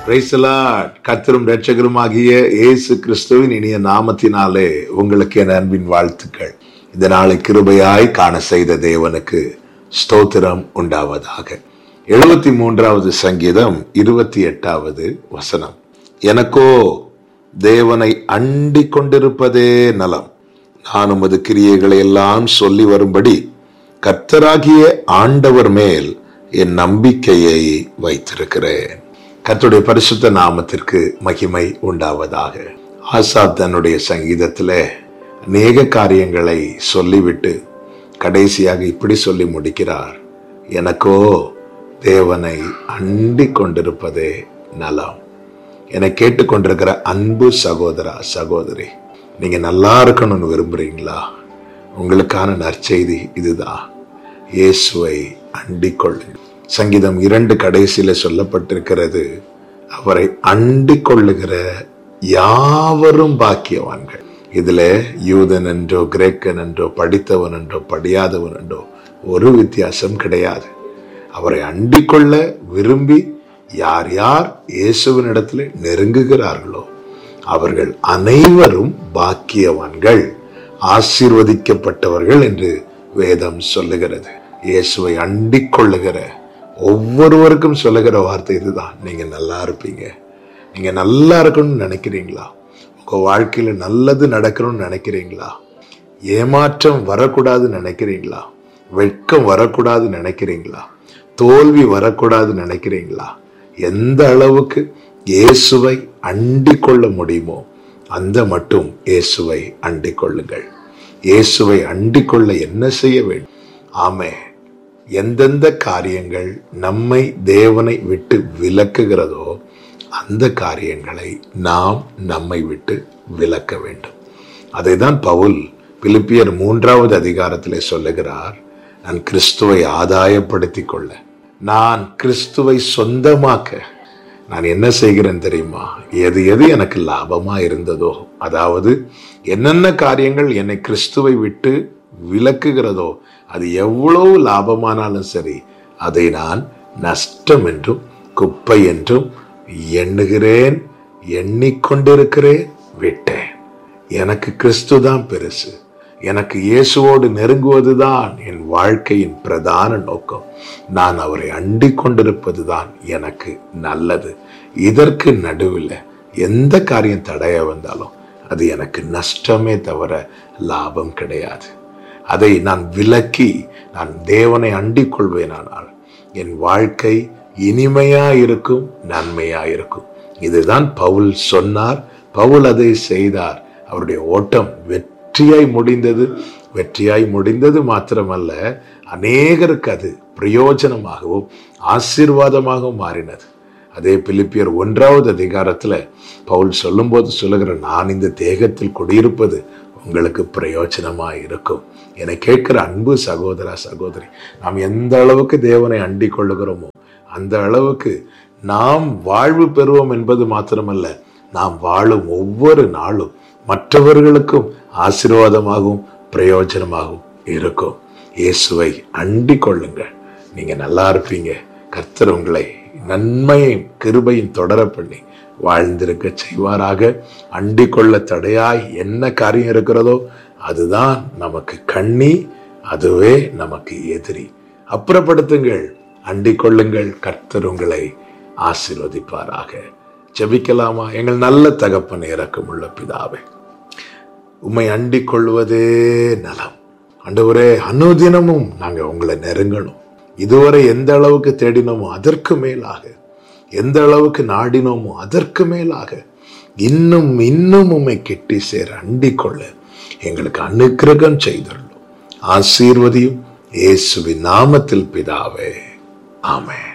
கத்தரும் ரட்சகருமாகிய இயேசு கிறிஸ்துவின் இனிய நாமத்தினாலே உங்களுக்கு என் அன்பின் வாழ்த்துக்கள் இந்த நாளை கிருபையாய் காண செய்த தேவனுக்கு ஸ்தோத்திரம் உண்டாவதாக எழுபத்தி மூன்றாவது சங்கீதம் இருபத்தி எட்டாவது வசனம் எனக்கோ தேவனை அண்டிக் கொண்டிருப்பதே நலம் நான் உமது கிரியைகளை எல்லாம் சொல்லி வரும்படி கர்த்தராகிய ஆண்டவர் மேல் என் நம்பிக்கையை வைத்திருக்கிறேன் கர்த்தருடைய பரிசுத்த நாமத்திற்கு மகிமை உண்டாவதாக ஆசாப் தன்னுடைய சங்கீதத்துல அநேக காரியங்களை சொல்லிவிட்டு கடைசியாக இப்படி சொல்லி முடிக்கிறார் எனக்கோ தேவனை அண்டிக் கொண்டிருப்பதே நலம் என்னை கேட்டுக்கொண்டிருக்கிற அன்பு சகோதரா சகோதரி நீங்க நல்லா இருக்கணும்னு விரும்புறீங்களா உங்களுக்கான நற்செய்தி இதுதான் இயேசுவை அண்டிக் கொள்ளுங்கள் சங்கீதம் இரண்டு கடைசியில சொல்லப்பட்டிருக்கிறது அவரை அண்டிக் கொள்ளுகிற யாவரும் பாக்கியவான்கள் இதுல யூதன் என்றோ கிரேக்கன் என்றோ படித்தவன் என்றோ படியாதவன் என்றோ ஒரு வித்தியாசம் கிடையாது அவரை அண்டிக் கொள்ள விரும்பி யார் யார் இயேசுவின் இடத்துல நெருங்குகிறார்களோ அவர்கள் அனைவரும் பாக்கியவான்கள் ஆசீர்வதிக்கப்பட்டவர்கள் என்று வேதம் சொல்லுகிறது இயேசுவை அண்டிக் கொள்ளுகிற ஒவ்வொருவருக்கும் சொல்லுகிற வார்த்தை இதுதான் நீங்க நல்லா இருப்பீங்க நீங்க நல்லா இருக்கணும்னு நினைக்கிறீங்களா உங்க வாழ்க்கையில நல்லது நடக்கணும்னு நினைக்கிறீங்களா ஏமாற்றம் வரக்கூடாதுன்னு நினைக்கிறீங்களா வெட்கம் வரக்கூடாதுன்னு நினைக்கிறீங்களா தோல்வி வரக்கூடாதுன்னு நினைக்கிறீங்களா எந்த அளவுக்கு இயேசுவை அண்டிக் கொள்ள முடியுமோ அந்த மட்டும் இயேசுவை அண்டிக் கொள்ளுங்கள் இயேசுவை அண்டிக் கொள்ள என்ன செய்ய வேண்டும் ஆமே எந்தெந்த காரியங்கள் நம்மை தேவனை விட்டு விலக்குகிறதோ அந்த காரியங்களை நாம் நம்மை விட்டு விலக்க வேண்டும் அதை தான் பவுல் பிலிப்பியர் மூன்றாவது அதிகாரத்திலே சொல்லுகிறார் நான் கிறிஸ்துவை ஆதாயப்படுத்திக் கொள்ள நான் கிறிஸ்துவை சொந்தமாக்க நான் என்ன செய்கிறேன் தெரியுமா எது எது எனக்கு லாபமா இருந்ததோ அதாவது என்னென்ன காரியங்கள் என்னை கிறிஸ்துவை விட்டு விலக்குகிறதோ அது எவ்வளவு லாபமானாலும் சரி அதை நான் நஷ்டம் என்றும் குப்பை என்றும் எண்ணுகிறேன் எண்ணிக்கொண்டிருக்கிறேன் விட்டேன் எனக்கு கிறிஸ்து தான் பெருசு எனக்கு இயேசுவோடு நெருங்குவதுதான் என் வாழ்க்கையின் பிரதான நோக்கம் நான் அவரை அண்டிக் கொண்டிருப்பதுதான் எனக்கு நல்லது இதற்கு நடுவில் எந்த காரியம் தடைய வந்தாலும் அது எனக்கு நஷ்டமே தவிர லாபம் கிடையாது அதை நான் விலக்கி நான் தேவனை அண்டிக் கொள்வேனானால் என் வாழ்க்கை இனிமையா இருக்கும் நன்மையா இருக்கும் இதுதான் பவுல் சொன்னார் பவுல் அதை செய்தார் அவருடைய ஓட்டம் வெற்றியாய் முடிந்தது வெற்றியாய் முடிந்தது மாத்திரமல்ல அநேகருக்கு அது பிரயோஜனமாகவும் ஆசீர்வாதமாகவும் மாறினது அதே பிலிப்பியர் ஒன்றாவது அதிகாரத்துல பவுல் சொல்லும்போது சொல்லுகிற நான் இந்த தேகத்தில் குடியிருப்பது உங்களுக்கு பிரயோஜனமா இருக்கும் என கேட்கிற அன்பு சகோதரா சகோதரி நாம் எந்த அளவுக்கு தேவனை அண்டிக் கொள்ளுகிறோமோ அந்த அளவுக்கு நாம் வாழ்வு பெறுவோம் என்பது மாத்திரமல்ல நாம் வாழும் ஒவ்வொரு நாளும் மற்றவர்களுக்கும் ஆசீர்வாதமாகவும் பிரயோஜனமாகவும் இருக்கும் இயேசுவை அண்டிக் கொள்ளுங்கள் நீங்க நல்லா இருப்பீங்க கர்த்தர் உங்களை நன்மையும் கிருபையும் தொடர பண்ணி வாழ்ந்திருக்க செய்வாராக அண்டிக் கொள்ள தடையாய் என்ன காரியம் இருக்கிறதோ அதுதான் நமக்கு கண்ணி அதுவே நமக்கு எதிரி அப்புறப்படுத்துங்கள் அண்டிக் கொள்ளுங்கள் கர்த்தர் உங்களை ஆசீர்வதிப்பாராக ஜெபிக்கலாமா எங்கள் நல்ல தகப்பன் இறக்கம் உள்ள பிதாவே உம்மை அண்டிக் கொள்வதே நலம் அண்டவரே அனுதினமும் நாங்க உங்களை நெருங்கணும் இதுவரை எந்த அளவுக்கு தேடினோமோ அதற்கு மேலாக எந்த அளவுக்கு நாடினோமோ அதற்கு மேலாக இன்னும் இன்னும் உம்மை கெட்டி சேர அண்டிக் கொள்ள எங்களுக்கு அனுக்கிரகம் செய்தரணும் ஆசீர்வதியும் இயேசுவின் நாமத்தில் பிதாவே ஆமென்